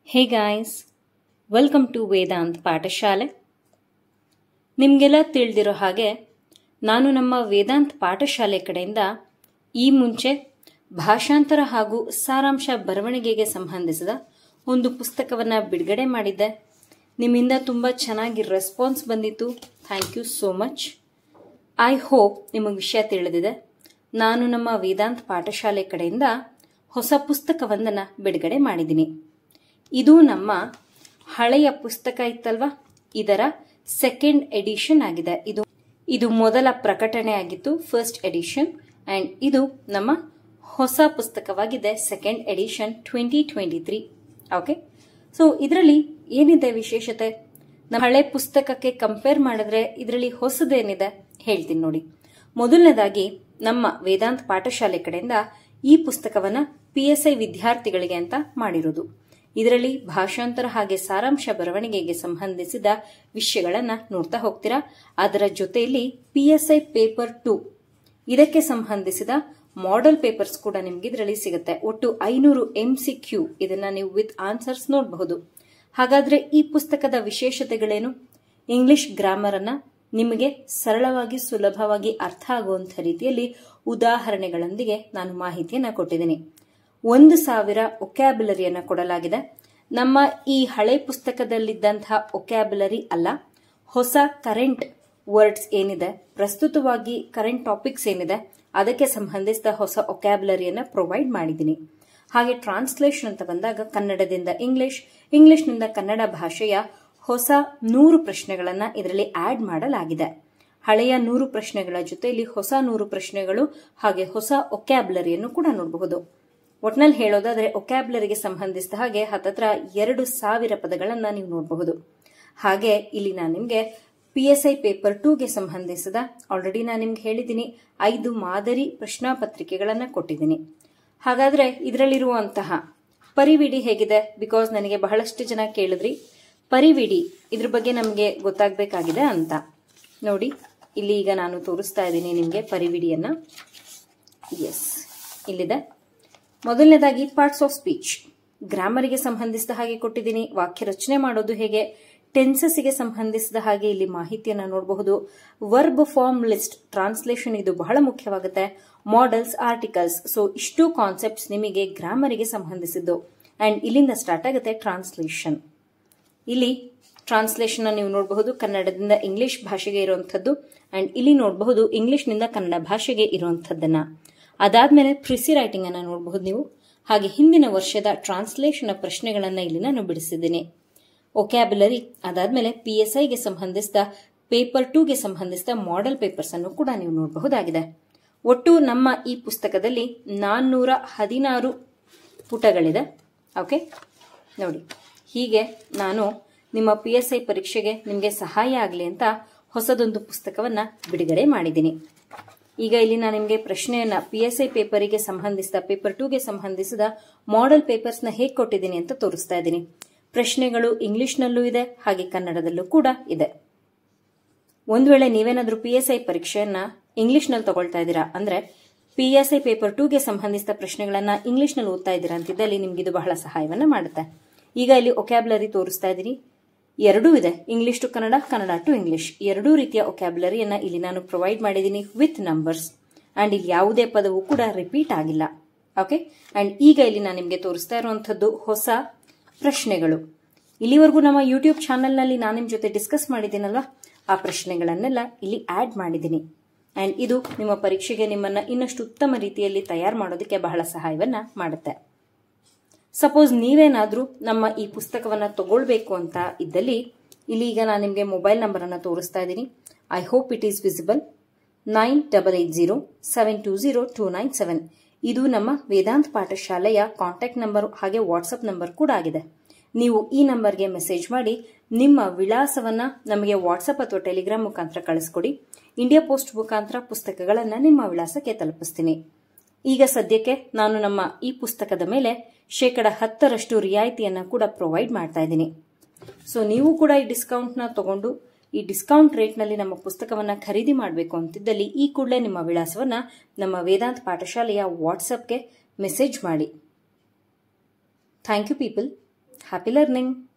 hey guys welcome to Vedant ಪಾಠಶಾಲೆ ನಿಮಗೆಲ್ಲ ತಿಳಿದಿರೋ ಹಾಗೆ ನಾನು ನಮ್ಮ ವೇದಾಂತ್ ಪಾಠಶಾಲೆ ಕಡೆಯಿಂದ ಈ ಮುಂಚೆ ಭಾಷಾಂತರ ಹಾಗೂ ಸಾರಾಂಶ ಬರವಣಿಗೆಗೆ ಸಂಬಂಧಿಸಿದ ಒಂದು ಪುಸ್ತಕವನ್ನು ಬಿಡುಗಡೆ ಮಾಡಿದ್ದೆ ನಿಮ್ಮಿಂದ ತುಂಬ ಚೆನ್ನಾಗಿ ರೆಸ್ಪಾನ್ಸ್ ಬಂದಿತ್ತು thank you so much I hope ನಿಮಗೆ ವಿಷಯ ತಿಳಿದಿದೆ ನಾನು ನಮ್ಮ ವೇದಾಂತ್ ಪಾಠಶಾಲೆ ಕಡೆಯಿಂದ ಹೊಸ ಪುಸ್ತಕವೊಂದನ್ನು ಬಿಡುಗಡೆ ಮಾಡಿದ್ದೀನಿ ಇದು ನಮ್ಮ ಹಳೆಯ ಪುಸ್ತಕ ಇತ್ತಲ್ವಾ ಇದರ ಸೆಕೆಂಡ್ ಎಡಿಷನ್ ಆಗಿದೆ ಇದು ಇದು ಮೊದಲ ಪ್ರಕಟಣೆ ಆಗಿತ್ತು ಫಸ್ಟ್ ಎಡಿಷನ್ ಅಂಡ್ ಇದು ನಮ್ಮ ಹೊಸ ಪುಸ್ತಕವಾಗಿದೆ second edition twenty twenty three okay so ಇದರಲ್ಲಿ ಏನಿದೆ ವಿಶೇಷತೆ ನಮ್ಮ ಹಳೆ ಪುಸ್ತಕಕ್ಕೆ ಕಂಪೇರ್ ಮಾಡಿದ್ರೆ ಇದರಲ್ಲಿ ಹೊಸದೇನಿದೆ ಹೇಳ್ತೀನಿ ನೋಡಿ ಮೊದಲನೇದಾಗಿ ನಮ್ಮ ವೇದಾಂತ್ ಪಾಠಶಾಲೆ ಕಡೆಯಿಂದ ಈ ಪುಸ್ತಕವನ್ನ ಪಿ ಎಸ್ ಐ ವಿದ್ಯಾರ್ಥಿಗಳಿಗೆ ಅಂತ ಮಾಡಿರೋದು ಇದರಲ್ಲಿ ಭಾಷಾಂತರ ಹಾಗೆ ಸಾರಾಂಶ ಬರವಣಿಗೆಗೆ ಸಂಬಂಧಿಸಿದ ವಿಷಯಗಳನ್ನ ನೋಡ್ತಾ ಹೋಗ್ತೀರಾ ಅದರ ಜೊತೆಯಲ್ಲಿ P S I paper two ಇದಕ್ಕೆ ಸಂಬಂಧಿಸಿದ ಮಾಡೆಲ್ ಪೇಪರ್ಸ್ ಕೂಡ ನಿಮ್ಗೆ ಇದರಲ್ಲಿ ಸಿಗುತ್ತೆ ಒಟ್ಟು ಐನೂರು ಎಂ ಸಿ ಕ್ಯೂ ಇದನ್ನ ನೀವು ವಿತ್ ಆನ್ಸರ್ಸ್ ನೋಡಬಹುದು ಹಾಗಾದ್ರೆ ಈ ಪುಸ್ತಕದ ವಿಶೇಷತೆಗಳೇನು ಇಂಗ್ಲಿಷ್ ಗ್ರಾಮರ್ ಅನ್ನ ನಿಮಗೆ ಸರಳವಾಗಿ ಸುಲಭವಾಗಿ ಅರ್ಥ ಆಗುವಂಥ ರೀತಿಯಲ್ಲಿ ಉದಾಹರಣೆಗಳೊಂದಿಗೆ ನಾನು ಮಾಹಿತಿಯನ್ನು ಕೊಟ್ಟಿದ್ದೀನಿ ಒಂದು ಸಾವಿರ ಒಕ್ಯಾಬುಲರಿಯನ್ನು ಕೊಡಲಾಗಿದೆ ನಮ್ಮ ಈ ಹಳೆ ಪುಸ್ತಕದಲ್ಲಿದ್ದಂತಹ ಒಕ್ಯಾಬುಲರಿ ಅಲ್ಲ ಹೊಸ ಕರೆಂಟ್ ವರ್ಡ್ಸ್ ಏನಿದೆ ಪ್ರಸ್ತುತವಾಗಿ ಕರೆಂಟ್ ಟಾಪಿಕ್ಸ್ ಏನಿದೆ ಅದಕ್ಕೆ ಸಂಬಂಧಿಸಿದ ಹೊಸ ಒಕ್ಯಾಬುಲರಿಯನ್ನು ಪ್ರೊವೈಡ್ ಮಾಡಿದ್ದೀನಿ ಹಾಗೆ ಟ್ರಾನ್ಸ್ಲೇಷನ್ ಅಂತ ಬಂದಾಗ ಕನ್ನಡದಿಂದ ಇಂಗ್ಲಿಷ್ ಇಂಗ್ಲಿಷ್ನಿಂದ ಕನ್ನಡ ಭಾಷೆಯ ಹೊಸ ನೂರು ಪ್ರಶ್ನೆಗಳನ್ನ ಇದರಲ್ಲಿ ಆಡ್ ಮಾಡಲಾಗಿದೆ ಹಳೆಯ ನೂರು ಪ್ರಶ್ನೆಗಳ ಜೊತೆಯಲ್ಲಿ ಹೊಸ ನೂರು ಪ್ರಶ್ನೆಗಳು ಹಾಗೆ ಹೊಸ ಒಕ್ಯಾಬುಲರಿಯನ್ನು ಕೂಡ ನೋಡಬಹುದು ಒಟ್ನಲ್ಲಿ ಹೇಳೋದಾದ್ರೆ ಒಕ್ಯಾಬುಲರಿಗೆ ಸಂಬಂಧಿಸಿದ ಹಾಗೆ ಹತ್ತತ್ರ ಎರಡು ಸಾವಿರ ಪದಗಳನ್ನ ನೀವು ನೋಡಬಹುದು ಹಾಗೆ ಇಲ್ಲಿ ನಾನು ನಿಮಗೆ ಪಿ ಎಸ್ ಐ ಪೇಪರ್ ಟೂಗೆ ಸಂಬಂಧಿಸಿದ ಆಲ್ರೆಡಿ ನಾನು ನಿಮ್ಗೆ ಹೇಳಿದ್ದೀನಿ ಐದು ಮಾದರಿ ಪ್ರಶ್ನಾ ಪತ್ರಿಕೆಗಳನ್ನ ಕೊಟ್ಟಿದ್ದೀನಿ ಹಾಗಾದ್ರೆ ಇದರಲ್ಲಿರುವಂತಹ ಪರಿವಿಡಿ ಹೇಗಿದೆ ಬಿಕಾಸ್ ನನಗೆ ಬಹಳಷ್ಟು ಜನ ಕೇಳಿದ್ರಿ ಪರಿವಿಡಿ ಇದ್ರ ಬಗ್ಗೆ ನಮಗೆ ಗೊತ್ತಾಗಬೇಕಾಗಿದೆ ಅಂತ ನೋಡಿ ಇಲ್ಲಿ ಈಗ ನಾನು ತೋರಿಸ್ತಾ ಇದ್ದೀನಿ ನಿಮಗೆ ಪರಿವಿಡಿಯನ್ನ ಎಸ್ ಇಲ್ಲಿದೆ ಮೊದಲನೇದಾಗಿ ಪಾರ್ಟ್ಸ್ ಆಫ್ ಸ್ಪೀಚ್ ಗ್ರಾಮರಿಗೆ ಸಂಬಂಧಿಸಿದ ಹಾಗೆ ಕೊಟ್ಟಿದ್ದೀನಿ ವಾಕ್ಯ ರಚನೆ ಮಾಡೋದು ಹೇಗೆ ಟೆನ್ಸಸ್ಗೆ ಸಂಬಂಧಿಸಿದ ಹಾಗೆ ಇಲ್ಲಿ ಮಾಹಿತಿಯನ್ನು ನೋಡಬಹುದು ವರ್ಬ್ ಫಾರ್ಮ್ ಲಿಸ್ಟ್ ಟ್ರಾನ್ಸ್ಲೇಷನ್ ಇದು ಬಹಳ ಮುಖ್ಯವಾಗುತ್ತೆ ಮಾಡೆಲ್ಸ್ ಆರ್ಟಿಕಲ್ಸ್ ಸೊ ಇಷ್ಟು ಕಾನ್ಸೆಪ್ಟ್ಸ್ ನಿಮಗೆ ಗ್ರಾಮರಿಗೆ ಸಂಬಂಧಿಸಿದ್ದು ಅಂಡ್ ಇಲ್ಲಿಂದ ಸ್ಟಾರ್ಟ್ ಆಗುತ್ತೆ ಟ್ರಾನ್ಸ್ಲೇಷನ್ ಇಲ್ಲಿ ಟ್ರಾನ್ಸ್ಲೇಷನ್ ನೀವು ನೋಡಬಹುದು ಕನ್ನಡದಿಂದ ಇಂಗ್ಲಿಷ್ ಭಾಷೆಗೆ ಇರುವಂಥದ್ದು ಅಂಡ್ ಇಲ್ಲಿ ನೋಡಬಹುದು ಇಂಗ್ಲಿಷ್ನಿಂದ ಕನ್ನಡ ಭಾಷೆಗೆ ಇರುವಂಥದ್ದನ್ನ ಅದಾದ್ಮೇಲೆ ಪ್ರಿಸಿ ರೈಟಿಂಗ್ ಅನ್ನ ನೋಡಬಹುದು ನೀವು ಹಾಗೆ ಹಿಂದಿನ ವರ್ಷದ ಟ್ರಾನ್ಸ್ಲೇಷನ್ ಪ್ರಶ್ನೆಗಳನ್ನ ಇಲ್ಲಿ ನಾನು ಬಿಡಿಸಿದ್ದೀನಿ ಒಕ್ಯಾಬುಲರಿ ಅದಾದ್ಮೇಲೆ ಪಿ ಎಸ್ ಐಗೆ ಸಂಬಂಧಿಸಿದ ಪೇಪರ್ ಟೂಗೆ ಸಂಬಂಧಿಸಿದ ಮಾಡೆಲ್ ಪೇಪರ್ಸ್ ಅನ್ನು ಕೂಡ ನೀವು ನೋಡಬಹುದಾಗಿದೆ ಒಟ್ಟು ನಮ್ಮ ಈ ಪುಸ್ತಕದಲ್ಲಿ ನಾನ್ನೂರ ಹದಿನಾರು ಪುಟಗಳಿದೆ ಓಕೆ ನೋಡಿ ಹೀಗೆ ನಾನು ನಿಮ್ಮ ಪಿ ಎಸ್ ಐ ಪರೀಕ್ಷೆಗೆ ನಿಮಗೆ ಸಹಾಯ ಆಗಲಿ ಅಂತ ಹೊಸದೊಂದು ಪುಸ್ತಕವನ್ನ ಬಿಡುಗಡೆ ಮಾಡಿದ್ದೀನಿ ಈಗ ಇಲ್ಲಿ ನಾನು ನಿಮಗೆ ಪ್ರಶ್ನೆಯನ್ನ ಪಿ ಎಸ್ ಐ ಪೇಪರಿಗೆ ಸಂಬಂಧಿಸಿದ ಪೇಪರ್ ಟೂಗೆ ಸಂಬಂಧಿಸಿದ ಮಾಡೆಲ್ ಪೇಪರ್ಸ್ನ ಹೇಗೆ ಕೊಟ್ಟಿದ್ದೀನಿ ಅಂತ ತೋರಿಸ್ತಾ ಇದ್ದೀನಿ ಪ್ರಶ್ನೆಗಳು ಇಂಗ್ಲಿಷ್ನಲ್ಲೂ ಇದೆ ಹಾಗೆ ಕನ್ನಡದಲ್ಲೂ ಕೂಡ ಇದೆ ಒಂದು ವೇಳೆ ನೀವೇನಾದ್ರೂ ಪಿ ಎಸ್ ಐ ಪರೀಕ್ಷೆಯನ್ನ ಇಂಗ್ಲಿಷ್ನಲ್ಲಿ ತಗೊಳ್ತಾ ಇದ್ದೀರಾ ಅಂದ್ರೆ ಪಿ ಎಸ್ ಐ ಪೇಪರ್ ಟೂಗೆ ಸಂಬಂಧಿಸಿದ ಪ್ರಶ್ನೆಗಳನ್ನ ಇಂಗ್ಲಿಷ್ನಲ್ಲಿ ಓದ್ತಾ ಇದ್ದೀರಾ ಅಂತಿದ್ದಲ್ಲಿ ನಿಮ್ಗೆ ಇದು ಬಹಳ ಸಹಾಯವನ್ನ ಮಾಡುತ್ತೆ ಈಗ ಇಲ್ಲಿ ಒಕ್ಯಾಬುಲರಿ ತೋರಿಸ್ತಾ ಇದ್ದೀನಿ ಎರಡೂ ಇದೆ English to Kannada Kannada to English ಎರಡೂ ರೀತಿಯ ಒಕ್ಯಾಬುಲರಿಯನ್ನ ಇಲ್ಲಿ ನಾನು ಪ್ರೊವೈಡ್ ಮಾಡಿದ್ದೀನಿ ವಿತ್ ನಂಬರ್ಸ್ ಅಂಡ್ ಇಲ್ಲಿ ಯಾವುದೇ ಪದವು ಕೂಡ ರಿಪೀಟ್ ಆಗಿಲ್ಲ ಓಕೆ ಅಂಡ್ ಈಗ ಇಲ್ಲಿ ನಾನು ನಿಮಗೆ ತೋರಿಸ್ತಾ ಇರುವಂತದ್ದು ಹೊಸ ಪ್ರಶ್ನೆಗಳು ಇಲ್ಲಿವರೆಗೂ ನಮ್ಮ ಯೂಟ್ಯೂಬ್ ಚಾನೆಲ್ನಲ್ಲಿ ನಾನು ನಿಮ್ಮ ಜೊತೆ ಡಿಸ್ಕಸ್ ಮಾಡಿದ್ದೀನಲ್ವಾ ಆ ಪ್ರಶ್ನೆಗಳನ್ನೆಲ್ಲ ಇಲ್ಲಿ ಆಡ್ ಮಾಡಿದ್ದೀನಿ ಅಂಡ್ ಇದು ನಿಮ್ಮ ಪರೀಕ್ಷೆಗೆ ನಿಮ್ಮನ್ನ ಇನ್ನಷ್ಟು ಉತ್ತಮ ರೀತಿಯಲ್ಲಿ ತಯಾರು ಮಾಡೋದಕ್ಕೆ ಬಹಳ ಸಹಾಯವನ್ನ ಮಾಡುತ್ತೆ ಸಪೋಸ್ ನೀವೇನಾದ್ರೂ ನಮ್ಮ ಈ ಪುಸ್ತಕವನ್ನ ತಗೊಳ್ಬೇಕು ಅಂತ ಇದ್ದಲ್ಲಿ ಇಲ್ಲಿ ಈಗ ನಾನು ನಿಮಗೆ ಮೊಬೈಲ್ ನಂಬರ್ ಅನ್ನ ತೋರಿಸ್ತಾ ಇದ್ದೀನಿ I hope it is visible nine double eight zero seven two zero two nine seven ಇದು ನಮ್ಮ ವೇದಾಂತ್ ಪಾಠಶಾಲೆಯ ಕಾಂಟ್ಯಾಕ್ಟ್ ನಂಬರ್ ಹಾಗೆ ವಾಟ್ಸಪ್ ನಂಬರ್ ಕೂಡ ಆಗಿದೆ ನೀವು ಈ ನಂಬರ್ಗೆ ಮೆಸೇಜ್ ಮಾಡಿ ನಿಮ್ಮ ವಿಳಾಸವನ್ನ ನಮಗೆ ವಾಟ್ಸಪ್ ಅಥವಾ ಟೆಲಿಗ್ರಾಮ್ ಮುಖಾಂತರ ಕಳಿಸ್ಕೊಡಿ ಇಂಡಿಯಾ ಪೋಸ್ಟ್ ಮುಖಾಂತರ ಪುಸ್ತಕಗಳನ್ನ ನಿಮ್ಮ ವಿಳಾಸಕ್ಕೆ ತಲುಪಿಸ್ತೀನಿ ಈಗ ಸದ್ಯಕ್ಕೆ ನಾನು ನಮ್ಮ ಈ ಪುಸ್ತಕದ ಮೇಲೆ ಶೇಕಡ ಹತ್ತರಷ್ಟು ರಿಯಾಯಿತಿಯನ್ನ ಕೂಡ ಪ್ರೊವೈಡ್ ಮಾಡ್ತಾ ಇದ್ದೀನಿ ಸೊ ನೀವು ಕೂಡ ಈ ಡಿಸ್ಕೌಂಟ್ನ ತಗೊಂಡು ಈ ಡಿಸ್ಕೌಂಟ್ ರೇಟ್ನಲ್ಲಿ ನಮ್ಮ ಪುಸ್ತಕವನ್ನ ಖರೀದಿ ಮಾಡಬೇಕು ಅಂತಿದ್ದಲ್ಲಿ ಈ ಕೂಡಲೇ ನಿಮ್ಮ ವಿಳಾಸವನ್ನ ನಮ್ಮ ವೇದಾಂತ್ ಪಾಠಶಾಲೆಯ ವಾಟ್ಸಪ್ಗೆ ಮೆಸೇಜ್ ಮಾಡಿ thank you people happy learning